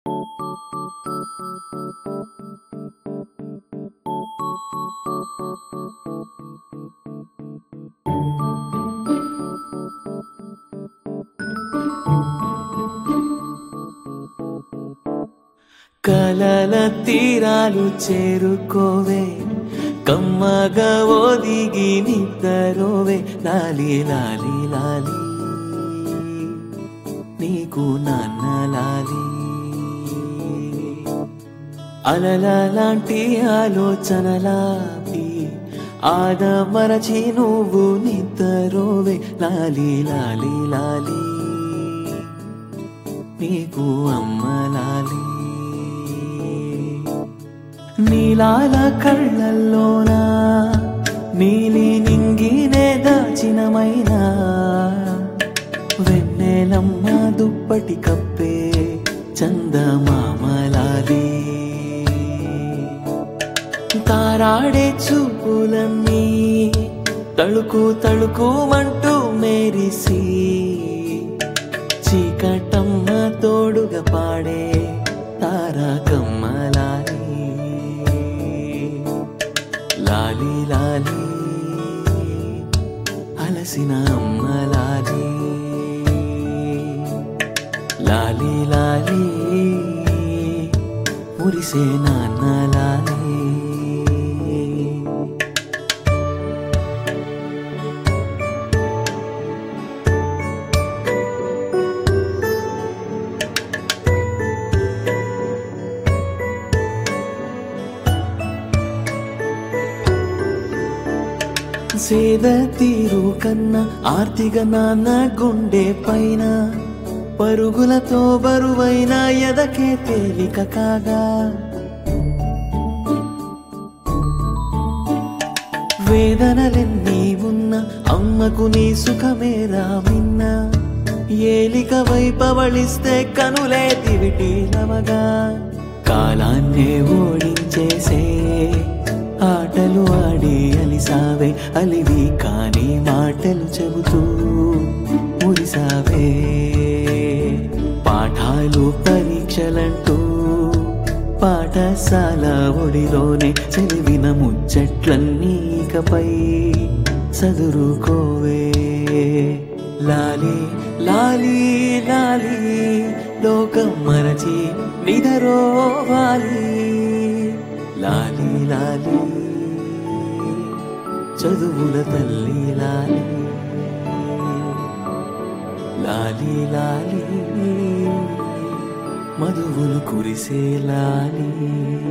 కలల తీరాలు చేరుకోవే కమ్మగా ఒదిగి నిద్దరోవే లాలి లాలి లాలి నీకు నాన్న లాలి అలల లాంటి ఆలోచనలాపి ఆదమరచి నువ్వు నిద్దరోవే లాలి లాలి లాలి నీకు అమ్మ లాలి నీలాల కళ్ళల్లోనా నీలి నింగినే దాచినమైనా వెన్నెలమ్మ దుప్పటి కప్పే చందమామలాలి తారాడే చూపులన్నీ తళుకు తళుకుమంటూ మేరిసి చీకటమ్మ తోడుగా పాడే తారకమ్మలాలి లాలి లాలి అలసిన అమ్మలాలి లాలి లాలి మురిసే నాన్న లాలి సేద తీరు కన్నా ఆర్తిగా నాన్న గుండె పైన పరుగులతో బరువైన ఎదకే తేలిక కాగా వేదనలెన్నీ ఉన్న అమ్మకు నీ సుఖమే రామిన్న ఏలిక వైపవళిస్తే కనులే దివిటీలవగా కాలాన్నే ఓడించేసే ఆటలు ఆడి అలిసావే అలివి కాని మాటలు చెబుతూ మురిసావే పాఠాలు పరీక్షలంటూ పాఠశాల ఒడిలోనే చదివిన ముచ్చట్లన్నీ ఇకపై చదురుకోవే లాలి లాలి లాలి లోకం మరచి నిదరోవాలి లాలి లాలి చదువుల తల్లి లాలి లాలి లాలి మధువులు కురిసే లాలి